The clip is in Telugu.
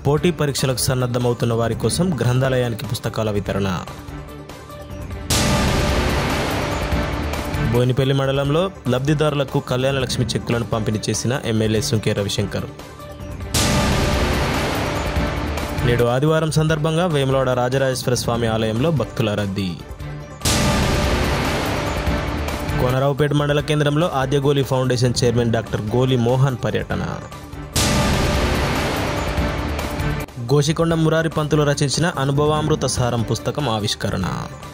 పోటీ పరీక్షలకు సన్నద్ధమవుతున్న వారి కోసం గ్రంథాలయానికి పుస్తకాల వితరణ బోయినపల్లి మండలంలో లబ్ధిదారులకు కళ్యాణ లక్ష్మి చెక్కులను పంపిణీ చేసిన ఎమ్మెల్యే సుంకే రవిశంకర్ నేడు ఆదివారం సందర్భంగా వేములవాడ రాజరాజేశ్వర స్వామి ఆలయంలో భక్తుల రద్దీ కోనరావుపేట మండల కేంద్రంలో ఆద్యగోలి ఫౌండేషన్ చైర్మన్ డాక్టర్ గోలి మోహన్ పర్యటన గోషికొండ మురారి పంతులు రచించిన అనుభవామృత సారం పుస్తకం ఆవిష్కరణ